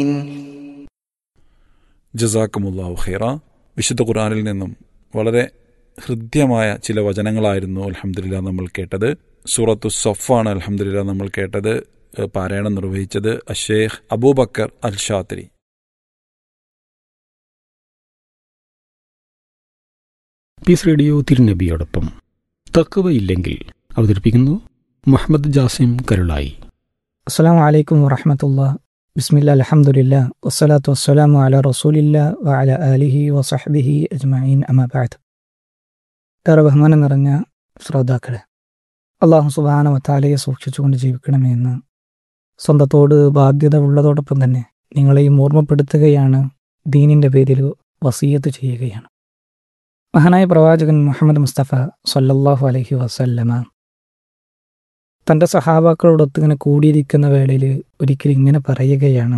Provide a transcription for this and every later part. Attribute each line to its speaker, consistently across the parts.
Speaker 1: ജസാക്കുമുല്ലാഹു ഖൈറ വിശുദ്ധ ഖുറാനിൽ നിന്നും വളരെ ഹൃദ്യമായ ചില വചനങ്ങളായിരുന്നു അലഹമില്ല നമ്മൾ കേട്ടത് സൂറത്തു സഫാണ് അലഹമില്ല നമ്മൾ കേട്ടത് ഏഹ് പാരായണം നിർവഹിച്ചത് Ash Sheikh Abu Bakr Al Shatri
Speaker 2: Peace Radio തിരുനബിയോടൊപ്പം തക്കവയില്ലെങ്കിൽ അവതരിപ്പിക്കുന്നു മുഹമ്മദ് ജാസിം കരുളായി
Speaker 3: അസ്സാം വലൈക്കും വറഹമത്തുള്ള ബിസ്മില്ല അലഹമുല്ല വസ്സലാത്തു വസ്സലാമു അല റസൂലില്ല വഅല ആലിഹി വസഹബിഹി അജ്മഈൻ അമബാദ് ഏറെ ബഹുമാനം നിറഞ്ഞ ശ്രോതാക്കളെ അള്ളാഹു സുബാന വത്താലയെ സൂക്ഷിച്ചുകൊണ്ട് ജീവിക്കണമെന്ന് സ്വന്തത്തോട് ബാധ്യത ഉള്ളതോടൊപ്പം തന്നെ നിങ്ങളെയും ഓർമ്മപ്പെടുത്തുകയാണ് ദീനിൻ്റെ പേരിൽ വസീയത്ത് ചെയ്യുകയാണ് മഹാനായ പ്രവാചകൻ മുഹമ്മദ് മുസ്തഫ സല്ലല്ലാഹു അലൈഹി വസല്ലമ തൻ്റെ സഹാബാക്കളോടൊത്ത് ഇങ്ങനെ കൂടിയിരിക്കുന്ന വേളയിൽ ഒരിക്കൽ ഇങ്ങനെ പറയുകയാണ്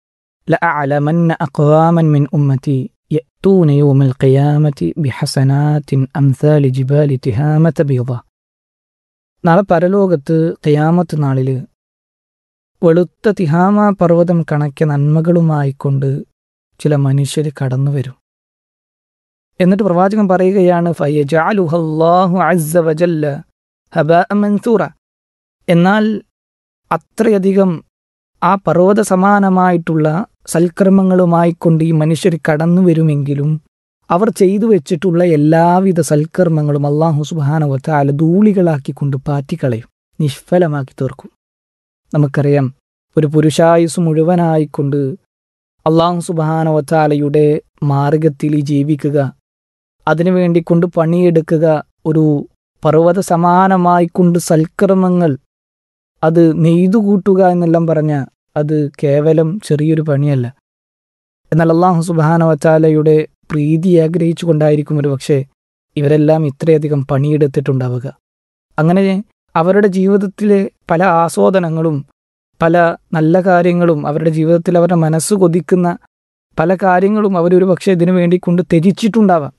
Speaker 3: ലഅലമന്ന അഖ്വാമൻ മിൻ ഉമ്മത്തി يأتون يوم القيامة بحسنات أمثال جبال تهامة بيضة നാളെ പരലോകത്ത് ഖിയാമത്ത് നാളിൽ വെളുത്ത തിഹാമ പർവ്വതം കണക്കിയ നന്മകളുമായിക്കൊണ്ട് ചില മനുഷ്യർ കടന്നു വരും എന്നിട്ട് പ്രവാചകൻ പറയുകയാണ് ഫയജഅലുഹല്ലാഹു അസ്സ വജല്ല ഹബാഅ മൻസൂറ എന്നാൽ അത്രയധികം ആ പർവ്വത സമാനമായിട്ടുള്ള സൽക്കർമ്മങ്ങളുമായി കൊണ്ട് ഈ മനുഷ്യർ കടന്നു വരുമെങ്കിലും അവർ ചെയ്തു വെച്ചിട്ടുള്ള എല്ലാവിധ സൽക്കർമ്മങ്ങളും അള്ളാഹു സുബാനവത്താല ധൂളികളാക്കിക്കൊണ്ട് പാറ്റിക്കളയും നിഷ്ഫലമാക്കി തീർക്കും നമുക്കറിയാം ഒരു പുരുഷായുസ് മുഴുവനായിക്കൊണ്ട് അള്ളാഹു സുബാനവത്താലയുടെ മാർഗത്തിൽ ജീവിക്കുക അതിനുവേണ്ടി കൊണ്ട് പണിയെടുക്കുക ഒരു പർവ്വത സമാനമായിക്കൊണ്ട് സൽക്കർമ്മങ്ങൾ അത് നെയ്തു കൂട്ടുക എന്നെല്ലാം പറഞ്ഞ അത് കേവലം ചെറിയൊരു പണിയല്ല എന്നാൽ അള്ളാഹു സുബാന വച്ചാലയുടെ പ്രീതി ആഗ്രഹിച്ചു കൊണ്ടായിരിക്കും ഒരു പക്ഷേ ഇവരെല്ലാം ഇത്രയധികം പണിയെടുത്തിട്ടുണ്ടാവുക അങ്ങനെ അവരുടെ ജീവിതത്തിലെ പല ആസ്വാദനങ്ങളും പല നല്ല കാര്യങ്ങളും അവരുടെ ജീവിതത്തിൽ അവരുടെ മനസ്സ് കൊതിക്കുന്ന പല കാര്യങ്ങളും അവരൊരു പക്ഷേ ഇതിനു വേണ്ടി കൊണ്ട് ത്യജിച്ചിട്ടുണ്ടാവാം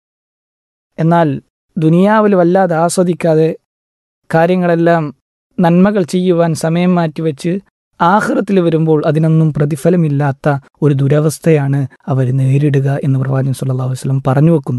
Speaker 3: എന്നാൽ ദുനിയാവിൽ വല്ലാതെ ആസ്വദിക്കാതെ കാര്യങ്ങളെല്ലാം നന്മകൾ ചെയ്യുവാൻ സമയം മാറ്റിവെച്ച് ആഹ്റത്തിൽ വരുമ്പോൾ അതിനൊന്നും പ്രതിഫലമില്ലാത്ത ഒരു ദുരവസ്ഥയാണ് അവർ നേരിടുക എന്ന് പ്രവാചകൻ സല്ലല്ലാഹു അലൈഹി വസല്ലം പറഞ്ഞു വെക്കുന്നു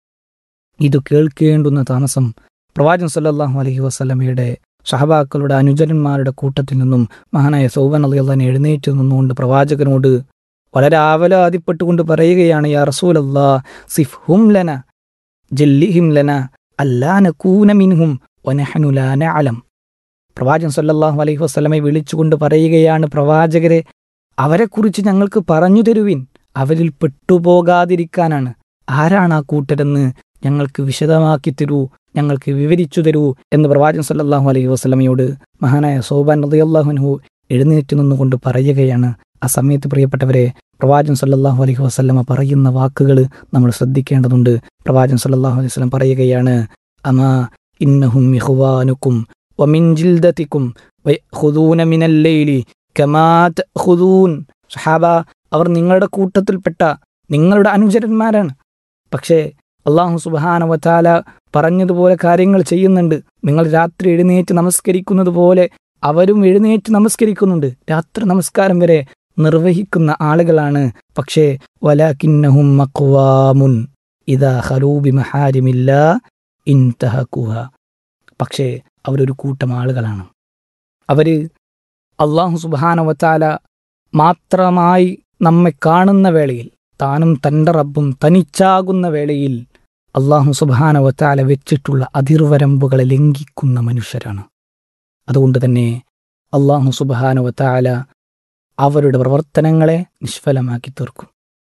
Speaker 3: ഇത് കേൾക്കേണ്ടുന്ന താമസം പ്രവാചകൻ സല്ലല്ലാഹു അലൈഹി വസല്ലമയുടെ സഹബാക്കളുടെ അനുചരന്മാരുടെ കൂട്ടത്തിൽ നിന്നും മഹാനായ സൗബൻ അള്ളാൻ എഴുന്നേറ്റ് നിന്നുകൊണ്ട് പ്രവാചകനോട് വളരെ ആവലാതിപ്പെട്ടുകൊണ്ട് പറയുകയാണ് യാ റസൂൽ അല്ലാ സിഫ് ഹും ലന ജല്ലിഹിം ലന അല്ലാ നകൂന മിൻഹും വനഹനു ലാ നഅലം പ്രവാചകൻ സല്ലല്ലാഹു അലൈഹി വസല്ലമയെ വിളിച്ചുകൊണ്ട് പറയുകയാണ് പ്രവാചകരെ അവരെക്കുറിച്ച് ഞങ്ങൾക്ക് പറഞ്ഞു തരുവിൻ അവരിൽ പെട്ടുപോകാതിരിക്കാനാണ് ആരാണ് ആ കൂട്ടരെന്ന് ഞങ്ങൾക്ക് വിശദമാക്കി തരൂ ഞങ്ങൾക്ക് വിവരിച്ചു തരൂ എന്ന് പ്രവാചകൻ സല്ലല്ലാഹു അലൈഹി വസല്ലമയോട് മഹാനായ സോബാൻ റളിയല്ലാഹുൻഹു എഴുന്നേറ്റ് നിന്നുകൊണ്ട് പറയുകയാണ് ആ സമയത്ത് പ്രിയപ്പെട്ടവരെ പ്രവാചകൻ സല്ലല്ലാഹു അലൈഹി വസല്ലമ പറയുന്ന വാക്കുകൾ നമ്മൾ ശ്രദ്ധിക്കേണ്ടതുണ്ട് പ്രവാചകൻ സല്ലല്ലാഹു അലൈഹി വസല്ലം പറയുകയാണ് അമാ ഇന്നഹും ഇഖ്വാനുക്കും ومن جلدتكم ويأخذون من الليل كما تأخذون സഹാബ അവർ നിങ്ങളുടെ കൂട്ടത്തിൽപ്പെട്ട നിങ്ങളുടെ അനുചരന്മാരാണ് പക്ഷേ അള്ളാഹു സുബാന വത്താല പറഞ്ഞതുപോലെ കാര്യങ്ങൾ ചെയ്യുന്നുണ്ട് നിങ്ങൾ രാത്രി എഴുന്നേറ്റ് നമസ്കരിക്കുന്നത് പോലെ അവരും എഴുന്നേറ്റ് നമസ്കരിക്കുന്നുണ്ട് രാത്രി നമസ്കാരം വരെ നിർവഹിക്കുന്ന ആളുകളാണ് പക്ഷേ വലാകിന്നഹും മഖ്വാമുൻ ഇതാ ഹലൂബി മഹാരിമില്ല ഇൻതഹക്കുഹ പക്ഷേ അവരൊരു കൂട്ടം ആളുകളാണ് അവർ അള്ളാഹു സുബാനവത്താല മാത്രമായി നമ്മെ കാണുന്ന വേളയിൽ താനും തൻ്റെ റബ്ബും തനിച്ചാകുന്ന വേളയിൽ അള്ളാഹു സുബാനവത്താല വെച്ചിട്ടുള്ള അതിർവരമ്പുകളെ ലംഘിക്കുന്ന മനുഷ്യരാണ് അതുകൊണ്ട് തന്നെ അള്ളാഹു സുബാനവത്താല അവരുടെ പ്രവർത്തനങ്ങളെ നിഷ്ഫലമാക്കി തീർക്കും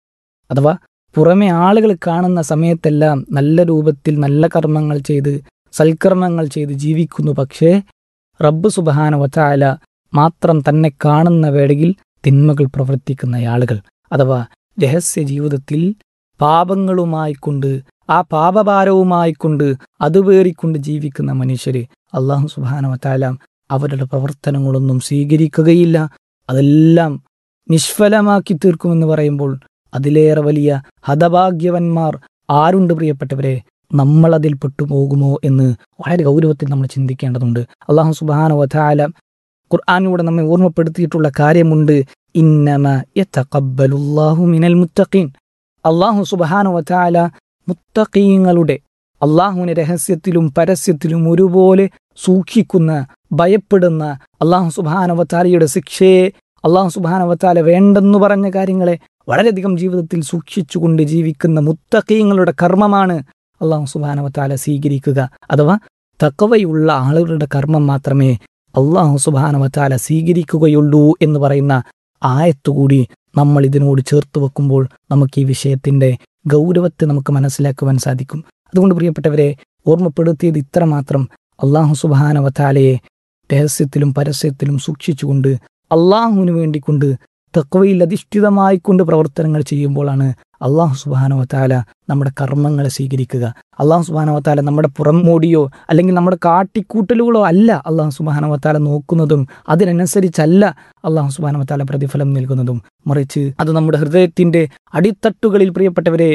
Speaker 3: അഥവാ പുറമെ ആളുകൾ കാണുന്ന സമയത്തെല്ലാം നല്ല രൂപത്തിൽ നല്ല കർമ്മങ്ങൾ ചെയ്ത് സൽക്കർമ്മങ്ങൾ ചെയ്ത് ജീവിക്കുന്നു പക്ഷേ റബ്ബ് സുബഹാന വച്ചാല മാത്രം തന്നെ കാണുന്ന വേളയിൽ തിന്മകൾ പ്രവർത്തിക്കുന്ന ആളുകൾ അഥവാ രഹസ്യ ജീവിതത്തിൽ പാപങ്ങളുമായിക്കൊണ്ട് ആ പാപഭാരവുമായിക്കൊണ്ട് അതുപേറിക്കൊണ്ട് ജീവിക്കുന്ന മനുഷ്യര് അള്ളാഹു സുബാന വച്ചാല അവരുടെ പ്രവർത്തനങ്ങളൊന്നും സ്വീകരിക്കുകയില്ല അതെല്ലാം നിഷ്ഫലമാക്കി തീർക്കുമെന്ന് പറയുമ്പോൾ അതിലേറെ വലിയ ഹതഭാഗ്യവന്മാർ ആരുണ്ട് പ്രിയപ്പെട്ടവരെ നമ്മൾ അതിൽ പെട്ടുപോകുമോ എന്ന് വളരെ ഗൗരവത്തിൽ നമ്മൾ ചിന്തിക്കേണ്ടതുണ്ട് അള്ളാഹു സുബാന വധാല ഖുർആാനിലൂടെ നമ്മെ ഓർമ്മപ്പെടുത്തിയിട്ടുള്ള കാര്യമുണ്ട് ഇന്നമ യതഖബ്ബലുല്ലാഹു മിനൽ മുത്തഖീൻ അള്ളാഹു സുബ്ഹാനഹു വതആല മുത്തഖീങ്ങളുടെ അള്ളാഹുവിനെ രഹസ്യത്തിലും പരസ്യത്തിലും ഒരുപോലെ സൂക്ഷിക്കുന്ന ഭയപ്പെടുന്ന അള്ളാഹു സുബാനവത്താലയുടെ ശിക്ഷയെ അള്ളാഹു സുബാനവത്താല വേണ്ടെന്നു പറഞ്ഞ കാര്യങ്ങളെ വളരെയധികം ജീവിതത്തിൽ സൂക്ഷിച്ചുകൊണ്ട് ജീവിക്കുന്ന മുത്തക്കീങ്ങളുടെ കർമ്മമാണ് അള്ളാഹു സുബാനവത്താല സ്വീകരിക്കുക അഥവാ തക്കവയുള്ള ആളുകളുടെ കർമ്മം മാത്രമേ അള്ളാഹു സുബാനവത്താല സ്വീകരിക്കുകയുള്ളൂ എന്ന് പറയുന്ന ആയത്തുകൂടി നമ്മൾ ഇതിനോട് ചേർത്ത് വെക്കുമ്പോൾ നമുക്ക് ഈ വിഷയത്തിന്റെ ഗൗരവത്തെ നമുക്ക് മനസ്സിലാക്കുവാൻ സാധിക്കും അതുകൊണ്ട് പ്രിയപ്പെട്ടവരെ ഓർമ്മപ്പെടുത്തിയത് ഇത്രമാത്രം അള്ളാഹു സുബാനവത്താലയെ രഹസ്യത്തിലും പരസ്യത്തിലും സൂക്ഷിച്ചുകൊണ്ട് അള്ളാഹുവിന് വേണ്ടിക്കൊണ്ട് തക്വയിൽ അധിഷ്ഠിതമായിക്കൊണ്ട് പ്രവർത്തനങ്ങൾ ചെയ്യുമ്പോഴാണ് അള്ളാഹു സുബാനവത്താല നമ്മുടെ കർമ്മങ്ങളെ സ്വീകരിക്കുക അള്ളാഹു സുബാനവത്താല നമ്മുടെ പുറംമോടിയോ അല്ലെങ്കിൽ നമ്മുടെ കാട്ടിക്കൂട്ടലുകളോ അല്ല അള്ളാഹു സുബാനവത്താല നോക്കുന്നതും അതിനനുസരിച്ചല്ല അള്ളാഹു സുബാനവത്താല പ്രതിഫലം നൽകുന്നതും മറിച്ച് അത് നമ്മുടെ ഹൃദയത്തിന്റെ അടിത്തട്ടുകളിൽ പ്രിയപ്പെട്ടവരെ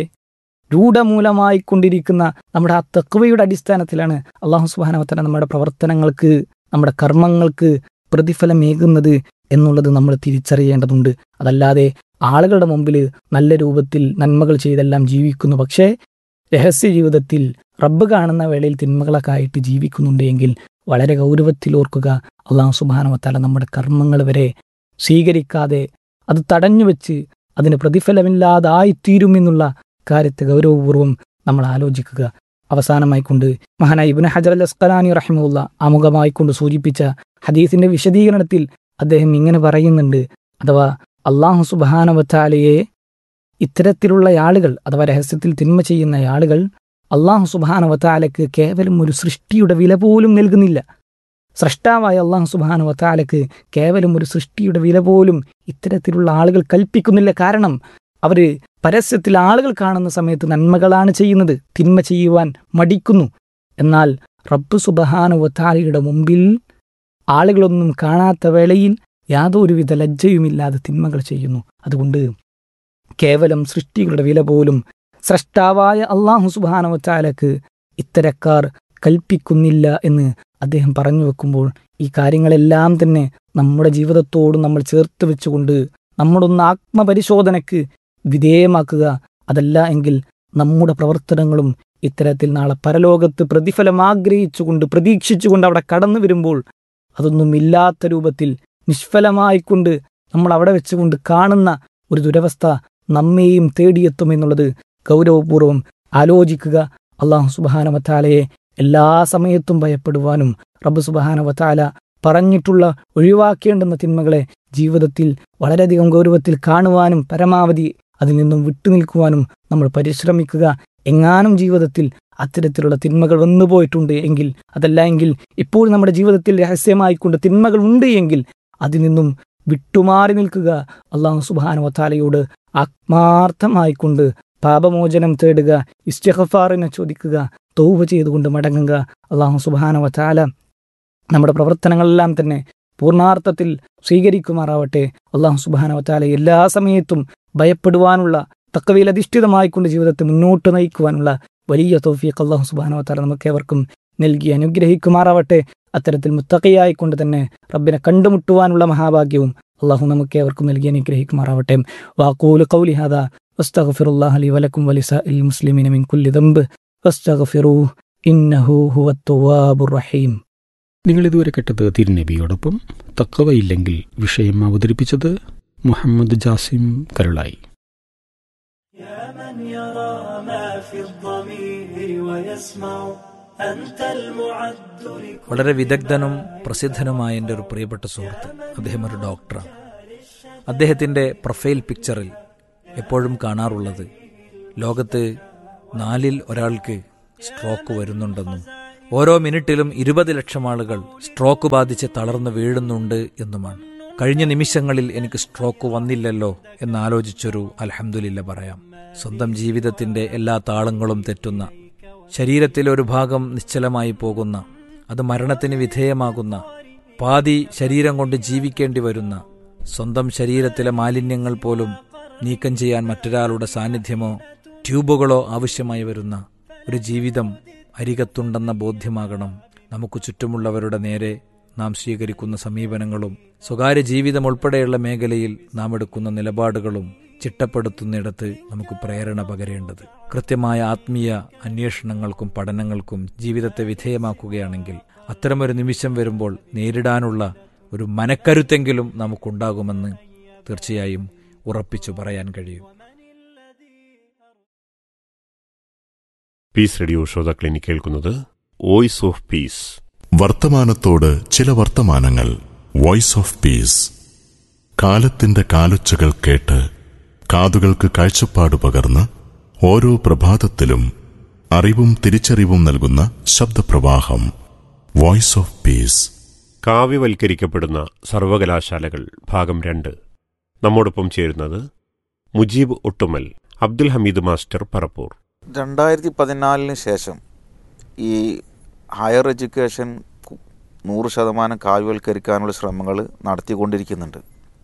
Speaker 3: രൂഢമൂലമായി കൊണ്ടിരിക്കുന്ന നമ്മുടെ ആ തക്വയുടെ അടിസ്ഥാനത്തിലാണ് അള്ളാഹു സുബാനവത്തല നമ്മുടെ പ്രവർത്തനങ്ങൾക്ക് നമ്മുടെ കർമ്മങ്ങൾക്ക് പ്രതിഫലമേകുന്നത് എന്നുള്ളത് നമ്മൾ തിരിച്ചറിയേണ്ടതുണ്ട് അതല്ലാതെ ആളുകളുടെ മുമ്പിൽ നല്ല രൂപത്തിൽ നന്മകൾ ചെയ്തെല്ലാം ജീവിക്കുന്നു പക്ഷേ രഹസ്യ ജീവിതത്തിൽ റബ്ബ് കാണുന്ന വേളയിൽ തിന്മകളൊക്കെ ആയിട്ട് ജീവിക്കുന്നുണ്ട് എങ്കിൽ വളരെ ഗൗരവത്തിൽ ഓർക്കുക അള്ളാഹു സുബാനവത്താല നമ്മുടെ കർമ്മങ്ങൾ വരെ സ്വീകരിക്കാതെ അത് തടഞ്ഞു വെച്ച് അതിന് പ്രതിഫലമില്ലാതായിത്തീരുമെന്നുള്ള കാര്യത്തെ ഗൗരവപൂർവ്വം നമ്മൾ ആലോചിക്കുക അവസാനമായി കൊണ്ട് മഹാനായ ഇബിന് ഹജർ അൽ അസ്കലാനി റഹിമുള്ള ആമുഖമായി കൊണ്ട് സൂചിപ്പിച്ച ഹദീസിന്റെ വിശദീകരണത്തിൽ അദ്ദേഹം ഇങ്ങനെ പറയുന്നുണ്ട് അഥവാ അള്ളാഹു സുബാനവത്താലയെ ഇത്തരത്തിലുള്ള ആളുകൾ അഥവാ രഹസ്യത്തിൽ തിന്മ ചെയ്യുന്ന ആളുകൾ അള്ളാഹു സുബാനവത്താലയ്ക്ക് കേവലം ഒരു സൃഷ്ടിയുടെ വില പോലും നൽകുന്നില്ല സൃഷ്ടാവായ അള്ളാഹു സുബാനവത്താലയ്ക്ക് കേവലം ഒരു സൃഷ്ടിയുടെ വില പോലും ഇത്തരത്തിലുള്ള ആളുകൾ കൽപ്പിക്കുന്നില്ല കാരണം അവര് പരസ്യത്തിൽ ആളുകൾ കാണുന്ന സമയത്ത് നന്മകളാണ് ചെയ്യുന്നത് തിന്മ ചെയ്യുവാൻ മടിക്കുന്നു എന്നാൽ റബ്ബ് സുബഹാനുവത്താലിയുടെ മുമ്പിൽ ആളുകളൊന്നും കാണാത്ത വേളയിൽ യാതൊരുവിധ ലജ്ജയുമില്ലാതെ തിന്മകൾ ചെയ്യുന്നു അതുകൊണ്ട് കേവലം സൃഷ്ടികളുടെ വില പോലും സ്രഷ്ടാവായ അള്ളാഹു സുബാനവച്ചാലക്ക് ഇത്തരക്കാർ കൽപ്പിക്കുന്നില്ല എന്ന് അദ്ദേഹം പറഞ്ഞു വെക്കുമ്പോൾ ഈ കാര്യങ്ങളെല്ലാം തന്നെ നമ്മുടെ ജീവിതത്തോട് നമ്മൾ ചേർത്ത് വെച്ചുകൊണ്ട് നമ്മളൊന്ന് ആത്മപരിശോധനയ്ക്ക് വിധേയമാക്കുക അതല്ല എങ്കിൽ നമ്മുടെ പ്രവർത്തനങ്ങളും ഇത്തരത്തിൽ നാളെ പരലോകത്ത് പ്രതിഫലം ആഗ്രഹിച്ചുകൊണ്ട് പ്രതീക്ഷിച്ചുകൊണ്ട് അവിടെ കടന്നു വരുമ്പോൾ അതൊന്നും ഇല്ലാത്ത രൂപത്തിൽ നിഷ്ഫലമായിക്കൊണ്ട് നമ്മൾ അവിടെ വെച്ചുകൊണ്ട് കാണുന്ന ഒരു ദുരവസ്ഥ നമ്മെയും തേടിയെത്തുമെന്നുള്ളത് ഗൗരവപൂർവ്വം ആലോചിക്കുക അള്ളാഹു സുബാനവത്താലയെ എല്ലാ സമയത്തും ഭയപ്പെടുവാനും റബ്ബ് സുബാനവത്താല പറഞ്ഞിട്ടുള്ള ഒഴിവാക്കേണ്ടുന്ന തിന്മകളെ ജീവിതത്തിൽ വളരെയധികം ഗൗരവത്തിൽ കാണുവാനും പരമാവധി അതിൽ നിന്നും വിട്ടുനിൽക്കുവാനും നമ്മൾ പരിശ്രമിക്കുക എങ്ങാനും ജീവിതത്തിൽ അത്തരത്തിലുള്ള തിന്മകൾ വന്നുപോയിട്ടുണ്ട് എങ്കിൽ അതല്ല എങ്കിൽ ഇപ്പോൾ നമ്മുടെ ജീവിതത്തിൽ രഹസ്യമായിക്കൊണ്ട് തിന്മകൾ ഉണ്ട് എങ്കിൽ അതിൽ നിന്നും വിട്ടുമാറി നിൽക്കുക അള്ളാഹു സുബാനുവത്താലയോട് ആത്മാർത്ഥമായിക്കൊണ്ട് പാപമോചനം തേടുക ഇസ്തഖഫാറിനെ ചോദിക്കുക തൗവ ചെയ്തുകൊണ്ട് മടങ്ങുക അള്ളാഹു സുബാനുവത്താല നമ്മുടെ പ്രവർത്തനങ്ങളെല്ലാം തന്നെ പൂർണാർത്ഥത്തിൽ സ്വീകരിക്കുമാറാവട്ടെ അള്ളാഹു സുബാനുവത്താല എല്ലാ സമയത്തും ഭയപ്പെടുവാനുള്ള തക്കവയിൽ അധിഷ്ഠിതമായിക്കൊണ്ട് ജീവിതത്തെ മുന്നോട്ട് നയിക്കുവാനുള്ള വലിയ തോഫിയൊക്കെ അള്ളാഹു സുബാനുവത്താല നമുക്ക് ഏവർക്കും നൽകി അനുഗ്രഹിക്കുമാറാവട്ടെ അത്തരത്തിൽ മുത്തക്കയായിക്കൊണ്ട് തന്നെ റബ്ബിനെ കണ്ടുമുട്ടുവാനുള്ള മഹാഭാഗ്യവും അള്ളാഹു നമുക്ക് ഏവർക്കും നൽകി അനുഗ്രഹിക്കുമാറാവട്ടെ വാക്കൂല് കൗലി ഹാദ വസ്തഗ്ഫിറുല്ലാഹ ലി വലക്കും വലിസഇൽ മുസ്ലിമീന മിൻ കുല്ലി ദംബ് വസ്തഗ്ഫിറൂ ഇന്നഹു ഹുവത് തവ്വാബുർ റഹീം
Speaker 2: നിങ്ങൾ ഇതുവരെ കേട്ടത് തിരുനബിയോടൊപ്പം തക്കവയില്ലെങ്കിൽ വിഷയം അവതരിപ്പിച്ചത് മുഹമ്മദ് ജാസിം കരുളായി
Speaker 4: يا من يرى ما في الضمير ويسمع أنت المعد لكل
Speaker 5: വളരെ വിദഗ്ധനും പ്രസിദ്ധനുമായ എൻ്റെ ഒരു പ്രിയപ്പെട്ട സുഹൃത്ത് അദ്ദേഹം ഒരു ഡോക്ടറാണ് അദ്ദേഹത്തിൻ്റെ പ്രൊഫൈൽ പിക്ചറിൽ എപ്പോഴും കാണാറുള്ളത് ലോകത്ത് നാലിൽ ഒരാൾക്ക് സ്ട്രോക്ക് വരുന്നുണ്ടെന്നും ഓരോ മിനിറ്റിലും ഇരുപത് ലക്ഷം ആളുകൾ സ്ട്രോക്ക് ബാധിച്ച് തളർന്നു വീഴുന്നുണ്ട് എന്നുമാണ് കഴിഞ്ഞ നിമിഷങ്ങളിൽ എനിക്ക് സ്ട്രോക്ക് വന്നില്ലല്ലോ എന്നാലോചിച്ചൊരു അൽഹംദുലില്ല പറയാം സ്വന്തം ജീവിതത്തിന്റെ എല്ലാ താളങ്ങളും തെറ്റുന്ന ശരീരത്തിലെ ഒരു ഭാഗം നിശ്ചലമായി പോകുന്ന അത് മരണത്തിന് വിധേയമാകുന്ന പാതി ശരീരം കൊണ്ട് ജീവിക്കേണ്ടി വരുന്ന സ്വന്തം ശരീരത്തിലെ മാലിന്യങ്ങൾ പോലും നീക്കം ചെയ്യാൻ മറ്റൊരാളുടെ സാന്നിധ്യമോ ട്യൂബുകളോ ആവശ്യമായി വരുന്ന ഒരു ജീവിതം അരികത്തുണ്ടെന്ന ബോധ്യമാകണം നമുക്ക് ചുറ്റുമുള്ളവരുടെ നേരെ നാം സ്വീകരിക്കുന്ന സമീപനങ്ങളും സ്വകാര്യ ജീവിതം ഉൾപ്പെടെയുള്ള മേഖലയിൽ നാം എടുക്കുന്ന നിലപാടുകളും ചിട്ടപ്പെടുത്തുന്നിടത്ത് നമുക്ക് പ്രേരണ പകരേണ്ടത് കൃത്യമായ ആത്മീയ അന്വേഷണങ്ങൾക്കും പഠനങ്ങൾക്കും ജീവിതത്തെ വിധേയമാക്കുകയാണെങ്കിൽ അത്തരമൊരു നിമിഷം വരുമ്പോൾ നേരിടാനുള്ള ഒരു മനക്കരുത്തെങ്കിലും നമുക്കുണ്ടാകുമെന്ന് തീർച്ചയായും ഉറപ്പിച്ചു പറയാൻ കഴിയും
Speaker 6: പീസ് റേഡിയോ ശ്രോതാക്കളിനി കേൾക്കുന്നത് വോയിസ് ഓഫ് പീസ്
Speaker 7: വർത്തമാനത്തോട് ചില വർത്തമാനങ്ങൾ വോയിസ് ഓഫ് പീസ് കാലത്തിന്റെ കാലൊച്ചകൾ കേട്ട് കാതുകൾക്ക് കാഴ്ചപ്പാട് പകർന്ന് ഓരോ പ്രഭാതത്തിലും അറിവും തിരിച്ചറിവും നൽകുന്ന ശബ്ദപ്രവാഹം വോയിസ് ഓഫ് പീസ്
Speaker 6: കാവ്യവൽക്കരിക്കപ്പെടുന്ന സർവകലാശാലകൾ ഭാഗം രണ്ട് നമ്മോടൊപ്പം ചേരുന്നത് മുജീബ് ഒട്ടുമൽ അബ്ദുൽ ഹമീദ് മാസ്റ്റർ പറപ്പൂർ
Speaker 8: രണ്ടായിരത്തി പതിനാലിന് ശേഷം ഈ ഹയർ എഡ്യൂക്കേഷൻ കു- നൂറ് ശതമാനം കാവ്യവൽക്കരിക്കാനുള്ള ശ്രമങ്ങൾ നടത്തിക്കൊണ്ടിരിക്കുന്നുണ്ട്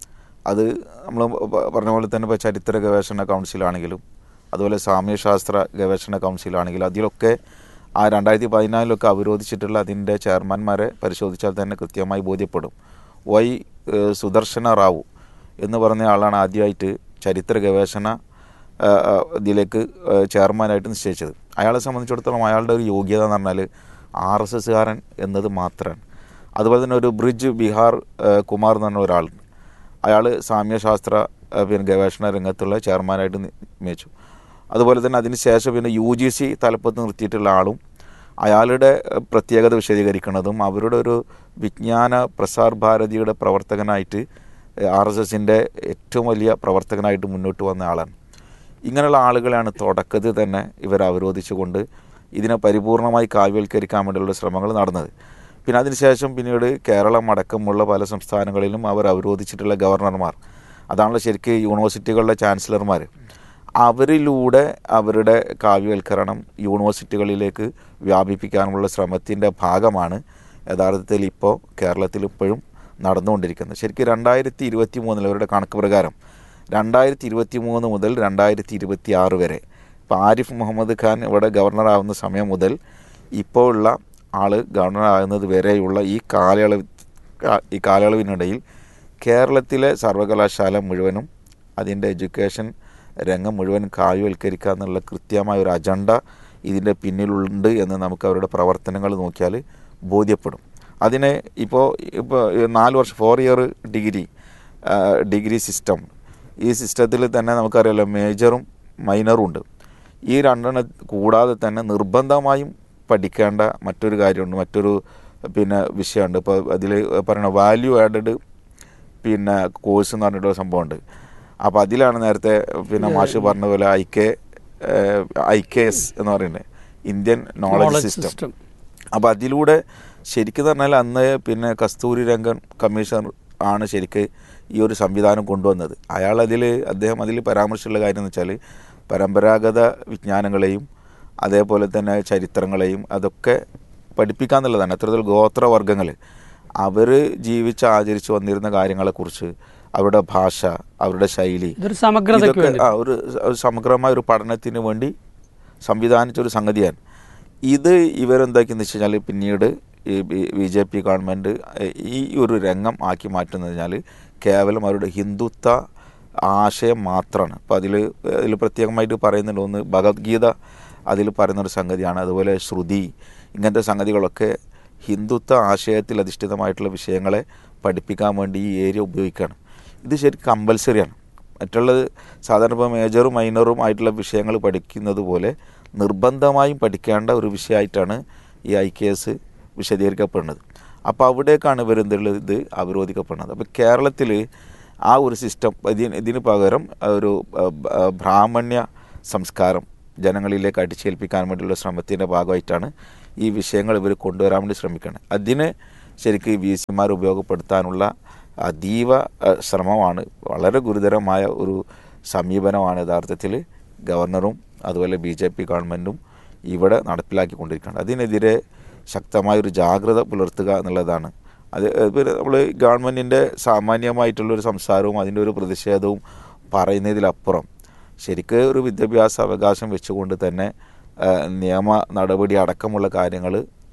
Speaker 8: അത് നമ്മൾ പറഞ്ഞ പോലെ തന്നെ ഇപ്പോൾ ചരിത്ര ഗവേഷണ കൗൺസിലാണെങ്കിലും അതുപോലെ സാമ്യശാസ്ത്ര ഗവേഷണ കൗൺസിലാണെങ്കിലും അതിലൊക്കെ ആ രണ്ടായിരത്തി പതിനാലിലൊക്കെ അവരോധിച്ചിട്ടുള്ള അതിൻ്റെ ചെയർമാൻമാരെ പരിശോധിച്ചാൽ തന്നെ കൃത്യമായി ബോധ്യപ്പെടും വൈ ഏഹ്, സുദർശന റാവു എന്ന് പറഞ്ഞ ആളാണ് ആദ്യമായിട്ട് ചരിത്ര ഗവേഷണ ആ, ആ, ഇതിലേക്ക് ആ, ചെയർമാനായിട്ട് നിശ്ചയിച്ചത് അയാളെ സംബന്ധിച്ചിടത്തോളം അയാളുടെ ഒരു യോഗ്യത എന്ന് പറഞ്ഞാൽ ആർ എസ് എസ്സുകാരൻ എന്നത് മാത്രമാണ് അതുപോലെ തന്നെ ഒരു ബ്രിഡ്ജ് ബീഹാർ ആ, കുമാർ എന്ന് പറഞ്ഞ ഒരാളുണ്ട് അയാൾ സാമ്യശാസ്ത്ര ആ, പിന്നെ ഗവേഷണ രംഗത്തുള്ള ചെയർമാനായിട്ട് നി- നിയമിച്ചു അതുപോലെ തന്നെ അതിന് ശേഷം പിന്നെ യു ജി സി തലപ്പത്ത് നിർത്തിയിട്ടുള്ള ആളും അയാളുടെ ആ, പ്രത്യേകത വിശദീകരിക്കുന്നതും അവരുടെ ഒരു വിജ്ഞാന പ്രസാർ ഭാരതിയുടെ പ്രവർത്തകനായിട്ട് ആർ എസ് എസിൻ്റെ ഏറ്റവും വലിയ പ്രവർത്തകനായിട്ട് മുന്നോട്ട് വന്ന ആളാണ് ഇങ്ങനെയുള്ള ആളുകളെയാണ് തുടക്കത്തിൽ തന്നെ ഇവർ അവരോധിച്ചുകൊണ്ട് ഇതിനെ പരിപൂർണമായി കാവ്യവൽക്കരിക്കാൻ വേണ്ടിയുള്ള ശ്രമങ്ങൾ നടന്നത് പിന്നെ അതിനുശേഷം പിന്നീട് കേരളം അടക്കമുള്ള പല സംസ്ഥാനങ്ങളിലും അവർ അവരോധിച്ചിട്ടുള്ള ഗവർണർമാർ അതാണല്ലോ ശരിക്കും യൂണിവേഴ്സിറ്റികളുടെ ചാൻസലർമാർ അവരിലൂടെ അവരുടെ കാവ്യവൽക്കരണം യൂണിവേഴ്സിറ്റികളിലേക്ക് വ്യാപിപ്പിക്കാനുള്ള ശ്രമത്തിൻ്റെ ഭാഗമാണ് യഥാർത്ഥത്തിൽ ഇപ്പോൾ കേരളത്തിൽ ഇപ്പോഴും നടന്നുകൊണ്ടിരിക്കുന്നത് ശരിക്കും രണ്ടായിരത്തി ഇരുപത്തി മൂന്നിൽ അവരുടെ കണക്ക് പ്രകാരം രണ്ടായിരത്തി ഇരുപത്തി മൂന്ന് മുതൽ രണ്ടായിരത്തി ഇരുപത്തി ആറ് വരെ ഇപ്പോൾ ആരിഫ് മുഹമ്മദ് ഖാൻ ഇവിടെ ഗവർണറാവുന്ന സമയം മുതൽ ഇപ്പോൾ ഉള്ള ആൾ ഗവർണറാകുന്നത് വരെയുള്ള ഈ കാലയളവ് ഈ കാലയളവിനിടയിൽ കേരളത്തിലെ സർവകലാശാല മുഴുവനും അതിൻ്റെ എഡ്യൂക്കേഷൻ രംഗം മുഴുവൻ കാവ്യവൽക്കരിക്കുക എന്നുള്ള കൃത്യമായ ഒരു അജണ്ട ഇതിൻ്റെ പിന്നിലുണ്ട് എന്ന് നമുക്ക് അവരുടെ പ്രവർത്തനങ്ങൾ നോക്കിയാൽ ബോധ്യപ്പെടും അതിനെ ഇപ്പോൾ ഇപ്പോൾ നാല് വർഷം ഫോർ ഇയർ ഡിഗ്രി ആ, ഡിഗ്രി സിസ്റ്റം ഈ സിസ്റ്റത്തിൽ തന്നെ നമുക്കറിയാലോ മേജറും മൈനറും ഉണ്ട് ഈ രണ്ടെണ്ണ കൂടാതെ തന്നെ നിർബന്ധമായും പഠിക്കേണ്ട മറ്റൊരു കാര്യമുണ്ട് മറ്റൊരു പിന്നെ വിഷയമുണ്ട് ഇപ്പോൾ അതിൽ പറയണ വാല്യൂ ആഡഡ് പിന്നെ കോഴ്സ് എന്ന് പറഞ്ഞിട്ടൊരു സംഭവമുണ്ട് അപ്പോൾ അതിലാണ് നേരത്തെ പിന്നെ മാഷ് പറഞ്ഞ പോലെ I K I K S എന്ന് പറയുന്നത് ഇന്ത്യൻ നോളജ് സിസ്റ്റം അപ്പോൾ അതിലൂടെ ശരിക്കും പറഞ്ഞാൽ അന്ന് പിന്നെ കസ്തൂരി രംഗൻ കമ്മീഷണർ ആണ് ശരിക്ക് ഈ ഒരു സംവിധാനം കൊണ്ടുവന്നത് അയാൾ അതിൽ അദ്ദേഹം അതിൽ പരാമർശിച്ചുള്ള കാര്യം എന്ന് വെച്ചാൽ പരമ്പരാഗത വിജ്ഞാനങ്ങളെയും അതേപോലെ തന്നെ ചരിത്രങ്ങളെയും അതൊക്കെ പഠിപ്പിക്കുക എന്നുള്ളതാണ് അത്തരത്തിൽ ഗോത്രവർഗ്ഗങ്ങൾ അവർ ജീവിച്ച് ആചരിച്ച് വന്നിരുന്ന കാര്യങ്ങളെക്കുറിച്ച് അവരുടെ ഭാഷ അവരുടെ ശൈലി
Speaker 9: ഇതൊരു സമഗ്രതയ്ക്ക്
Speaker 8: ഇതൊക്കെ
Speaker 9: വേണ്ടി
Speaker 8: ആ, ഒരു ഒരു സമഗ്രമായ ഒരു പഠനത്തിന് വേണ്ടി സംവിധാനിച്ച ഒരു സംഗതിയാണ് ഇത് ഇവരെന്താക്കിയെന്ന് വെച്ച് കഴിഞ്ഞാൽ പിന്നീട് ഈ ബി ജെ പി ഗവൺമെൻറ് ഈ ഒരു രംഗം ആക്കി മാറ്റുന്നത് കഴിഞ്ഞാൽ കേവലം അവരുടെ ഹിന്ദുത്വ ആശയം മാത്രമാണ് അപ്പോൾ അതിൽ അതിൽ പ്രത്യേകമായിട്ട് പറയുന്നുണ്ട് ഒന്ന് ഭഗവത്ഗീത അതിൽ പറയുന്നൊരു സംഗതിയാണ് അതുപോലെ ശ്രുതി ഇങ്ങനത്തെ സംഗതികളൊക്കെ ഹിന്ദുത്വ ആശയത്തിൽ അധിഷ്ഠിതമായിട്ടുള്ള വിഷയങ്ങളെ പഠിപ്പിക്കാൻ വേണ്ടി ഈ ഏരിയ ഉപയോഗിക്കുകയാണ് ഇത് ശരിക്കും കമ്പൽസറിയാണ് മറ്റുള്ളത് സാധാരണ ഇപ്പോൾ മേജറും മൈനറും ആയിട്ടുള്ള വിഷയങ്ങൾ പഠിക്കുന്നത് പോലെ നിർബന്ധമായും പഠിക്കേണ്ട ഒരു വിഷയമായിട്ടാണ് ഈ ഐ കെ എസ് വിശദീകരിക്കപ്പെടുന്നത് അപ്പോൾ അവിടേക്കാണ് ഇവർ എന്തുള്ളത് ഇത് അവരോധിക്കപ്പെടുന്നത് അപ്പോൾ കേരളത്തിൽ ആ ഒരു സിസ്റ്റം ഇതിന് ഇതിന് പകരം ഒരു ആ, ആ, ബ്രാഹ്മണ്യ സംസ്കാരം ജനങ്ങളിലേക്ക് അടിച്ചേൽപ്പിക്കാൻ വേണ്ടിയുള്ള ശ്രമത്തിൻ്റെ ഭാഗമായിട്ടാണ് ഈ വിഷയങ്ങൾ ഇവർ കൊണ്ടുവരാൻ വേണ്ടി ശ്രമിക്കുന്നത് അതിന് ശരിക്കും വി സിമാർ ഉപയോഗപ്പെടുത്താനുള്ള അതീവ ആ, ശ്രമമാണ് വളരെ ഗുരുതരമായ ഒരു സമീപനമാണ് യഥാർത്ഥത്തിൽ ഗവർണറും അതുപോലെ ബി ജെ പി ഗവൺമെൻറ്റും ഇവിടെ നടപ്പിലാക്കിക്കൊണ്ടിരിക്കുകയാണ് അതിനെതിരെ ശക്തമായൊരു ജാഗ്രത പുലർത്തുക എന്നുള്ളതാണ് അത് പിന്നെ നമ്മൾ ഗവൺമെൻറ്റിൻ്റെ സാമാന്യമായിട്ടുള്ളൊരു സംസാരവും അതിൻ്റെ ഒരു പ്രതിഷേധവും പറയുന്നതിലപ്പുറം ശരിക്ക് ഒരു വിദ്യാഭ്യാസ അവകാശം വെച്ചുകൊണ്ട് തന്നെ ആ, നിയമ നടപടി അടക്കമുള്ള കാര്യങ്ങൾ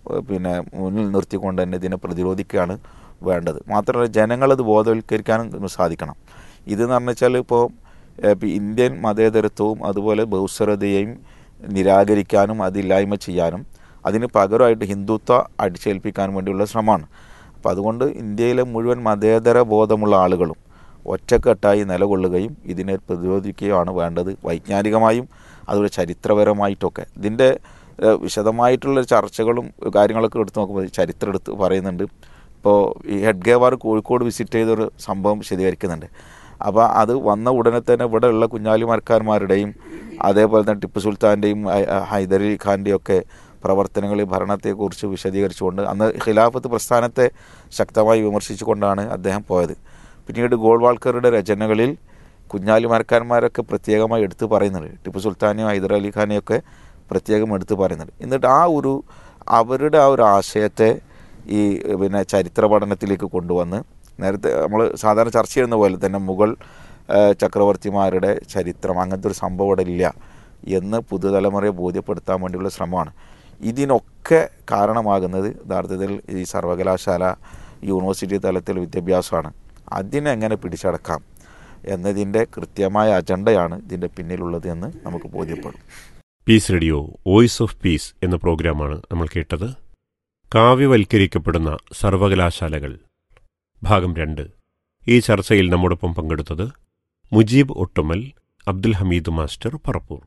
Speaker 8: ഏഹ് പിന്നെ മുന്നിൽ നിർത്തിക്കൊണ്ട് തന്നെ ഇതിനെ പ്രതിരോധിക്കുകയാണ് വേണ്ടത് മാത്രമല്ല ജനങ്ങളത് ബോധവൽക്കരിക്കാനും സാധിക്കണം ഇതെന്ന് പറഞ്ഞു വെച്ചാൽ ഇപ്പോൾ ഇന്ത്യൻ മതേതരത്വവും അതുപോലെ ബഹുസ്വരതയെയും നിരാകരിക്കാനും അതില്ലായ്മ ചെയ്യാനും അതിന് പകരമായിട്ട് ഹിന്ദുത്വ അടിച്ചേൽപ്പിക്കാനും വേണ്ടിയുള്ള ശ്രമമാണ് അപ്പോൾ അതുകൊണ്ട് ഇന്ത്യയിലെ മുഴുവൻ മതേതര ബോധമുള്ള ആളുകളും ഒറ്റക്കെട്ടായി നിലകൊള്ളുകയും ഇതിനെ പ്രതിരോധിക്കുകയാണ് വേണ്ടത് വൈജ്ഞാനികമായും അതുപോലെ ചരിത്രപരമായിട്ടൊക്കെ ഇതിൻ്റെ ഏഹ്, വിശദമായിട്ടുള്ള ചർച്ചകളും കാര്യങ്ങളൊക്കെ എടുത്ത് നോക്കുമ്പോൾ ചരിത്രം എടുത്ത് പറയുന്നുണ്ട് ഇപ്പോൾ ഈ ഹെഡ്ഗേവാർ കോഴിക്കോട് വിസിറ്റ് ചെയ്തൊരു സംഭവം വിശദീകരിക്കുന്നുണ്ട് അപ്പോൾ അത് വന്ന ഉടനെ തന്നെ ഇവിടെ ഉള്ള കുഞ്ഞാലിമരക്കാന്മാരുടെയും അതേപോലെ തന്നെ ടിപ്പു സുൽത്താൻ്റെയും ഹൈദരലി ഖാൻ്റെയും ഒക്കെ പ്രവർത്തനങ്ങളിൽ ഭരണത്തെക്കുറിച്ച് വിശദീകരിച്ചുകൊണ്ട് അന്ന് ഖിലാഫത്ത് പ്രസ്ഥാനത്തെ ശക്തമായി വിമർശിച്ചുകൊണ്ടാണ് അദ്ദേഹം പോയത് പിന്നീട് ഗോൾവാൾക്കറുടെ രചനകളിൽ കുഞ്ഞാലി മരക്കാന്മാരൊക്കെ പ്രത്യേകമായി എടുത്തു പറയുന്നുണ്ട് ടിപ്പു സുൽത്താനെയും ഹൈദർ അലി ഖാനെയും ഒക്കെ പ്രത്യേകം എടുത്തു പറയുന്നുണ്ട് എന്നിട്ട് ആ ഒരു അവരുടെ ആ ഒരു ആശയത്തെ ഈ പിന്നെ ചരിത്ര പഠനത്തിലേക്ക് കൊണ്ടുവന്ന് നേരത്തെ നമ്മൾ സാധാരണ ചർച്ച ചെയ്യുന്ന പോലെ തന്നെ മുഗൾ ആ, ചക്രവർത്തിമാരുടെ ചരിത്രം അങ്ങനത്തെ ഒരു സംഭവം ഇവിടെ ഇല്ല എന്ന് പുതുതലമുറയെ ബോധ്യപ്പെടുത്താൻ വേണ്ടിയുള്ള ശ്രമമാണ് ഇതിനൊക്കെ കാരണമാകുന്നത് യഥാർത്ഥത്തിൽ ഈ സർവകലാശാല യൂണിവേഴ്സിറ്റി തലത്തിൽ വിദ്യാഭ്യാസമാണ് അതിനെങ്ങനെ പിടിച്ചടക്കാം എന്നതിൻ്റെ കൃത്യമായ അജണ്ടയാണ് ഇതിൻ്റെ പിന്നിലുള്ളത് എന്ന് നമുക്ക് ബോധ്യപ്പെടും
Speaker 6: Peace Radio Voice of Peace എന്ന പ്രോഗ്രാമാണ് നമ്മൾ കേട്ടത് കാവ്യവൽക്കരിക്കപ്പെടുന്ന സർവകലാശാലകൾ ഭാഗം രണ്ട് ഈ ചർച്ചയിൽ നമ്മോടൊപ്പം പങ്കെടുത്തത് Mujeeb Ottumal Abdul Hameed master Parappur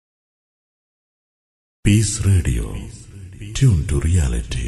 Speaker 7: Peace Radio. Tune to reality.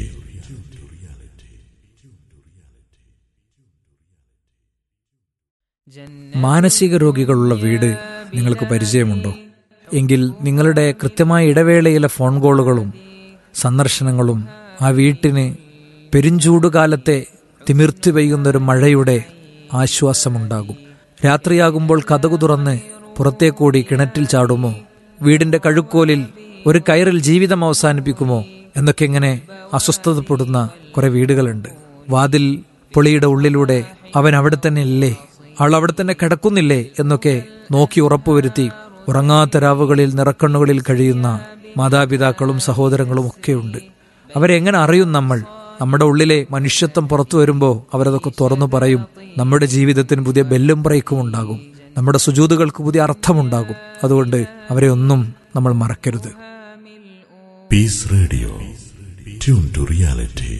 Speaker 5: മാനസിക രോഗികളുള്ള വീട് നിങ്ങൾക്ക് പരിചയമുണ്ടോ എങ്കിൽ നിങ്ങളുടെ കൃത്യമായ ഇടവേളയിലെ ഫോൺ കോളുകളും സന്ദർശനങ്ങളും ആ വീട്ടിന് പെരുംചൂടുകാലത്തെ തിമിർത്തി പെയ്യുന്ന ഒരു മഴയുടെ ആശ്വാസമുണ്ടാകും രാത്രിയാകുമ്പോൾ കതകു തുറന്ന് പുറത്തേക്കൂടി കിണറ്റിൽ ചാടുമോ വീടിന്റെ കഴുക്കോലിൽ ഒരു കയറിൽ ജീവിതം അവസാനിപ്പിക്കുമോ എന്നൊക്കെ ഇങ്ങനെ അസ്വസ്ഥതപ്പെടുന്ന കുറെ വീടുകളുണ്ട് വാതിൽ പൊളിയുടെ ഉള്ളിലൂടെ അവൻ അവിടെ തന്നെ ഇല്ലേ ആൾ അവിടെ തന്നെ കിടക്കുന്നില്ലേ എന്നൊക്കെ നോക്കി ഉറപ്പുവരുത്തി ഉറങ്ങാത്ത രാവുകളിൽ നിറക്കണ്ണുകളിൽ കഴിയുന്ന മാതാപിതാക്കളും സഹോദരങ്ങളും ഒക്കെയുണ്ട് അവരെങ്ങനെ അറിയും നമ്മൾ നമ്മുടെ ഉള്ളിലെ മനുഷ്യത്വം പുറത്തു വരുമ്പോൾ അവരതൊക്കെ തുറന്നു പറയും നമ്മുടെ ജീവിതത്തിന് പുതിയ ബെല്ലും ബ്രേക്കും ഉണ്ടാകും നമ്മുടെ സുജൂതുകൾക്ക് പുതിയ അർത്ഥമുണ്ടാകും അതുകൊണ്ട് അവരെ ഒന്നും നമ്മൾ മറക്കരുത്
Speaker 7: Peace Radio. Tune to reality.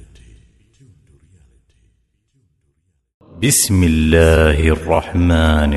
Speaker 9: بسم الله الرحمن